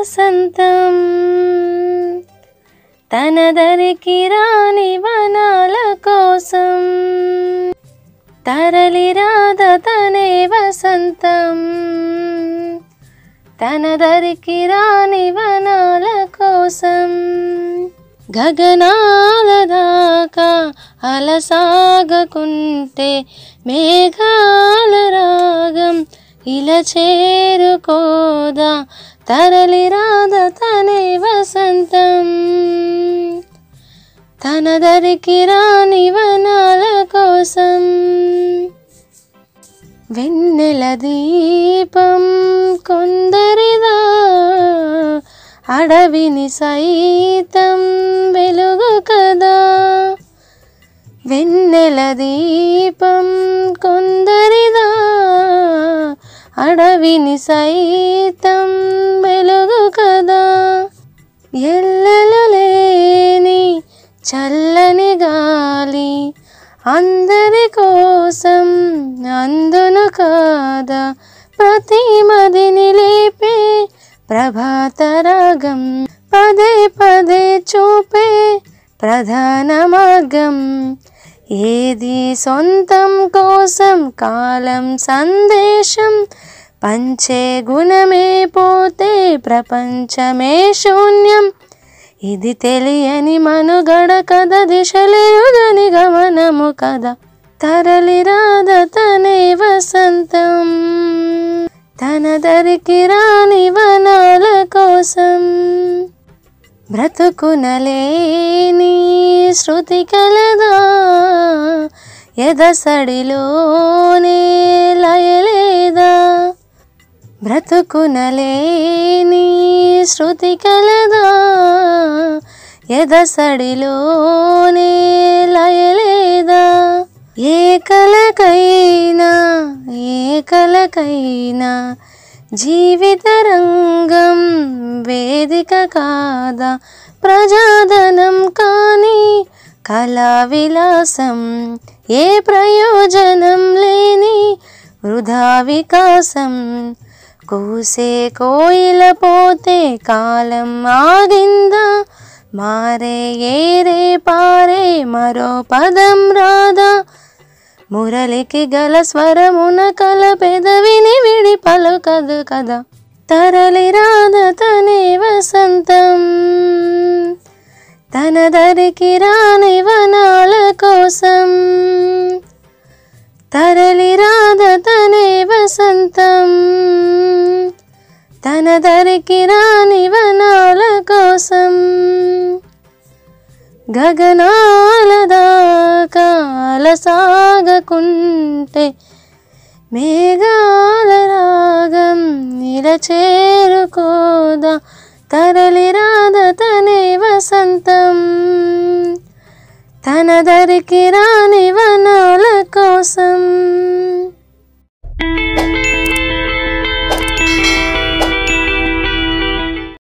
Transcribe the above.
వసంతం తన దరికి రాని వనాల కోసం తరలి రాధ తనే వసంతం తన దరికి రాని వనాల కోసం గగనాల దాకా అలసాగకుంటే మేఘాల రాగం ఇలా చేరుకోదా తరలి రాధ తనే వసంతం తన దరికి రాని వనాల కోసం వెన్నెల దీపం కొందరిదా అడవిని సైతం వెలుగు కదా వెన్నెల దీపం కొందరిదా అడవిని సైతం వెలుగు కదా ఎల్లలు లేని చల్లని గాలి అందరి కోసం అందును కాదా ప్రతి మదిని లేపే ప్రభాత రాగం పదే పదే చూపే ప్రధాన మార్గం ఏది సొంతం కోసం కాలం సందేశం పంచే గుణమే పోతే ప్రపంచమే శూన్యం ఇది తెలియని మనుగడ కథ దిశలేరుగని గమనము కదా తరలి రాధ తనే వసంతం తన దరికి రాని వనాల కోసం బ్రతుకునలేని శృతి కలదా ఎదసడిలోనే లయలేదా బ్రతుకునలేని శృతి కలదా ఎదసడిలోనే లయలేదా ఏ కలకైనా ఏ కలకైనా జీవిత రంగం వేదిక కాదా ప్రజాధనం కానీ కళా విలాసం ఏ ప్రయోజనం లేని వృధా వికాసం కూసే కోయిల పోతే కాలం ఆగిందా మారే ఏరే పారే మరో పదం రాదా మురళికి గల స్వరమున కల పెదవిని విడి పలుకదు కదా తరలి రాధ తనే వసంతం తన దరికి రాని వనాల కోసం తరలి రాధ తనే వసంతం తన దరికి రాని వనాల కోసం గగనాల దాకా సాగకుంటే మేఘాల రాగం నిల చేరుకోదా తరలి రాధ తనే వసంతం తన దరికి రాని వనాల కోసం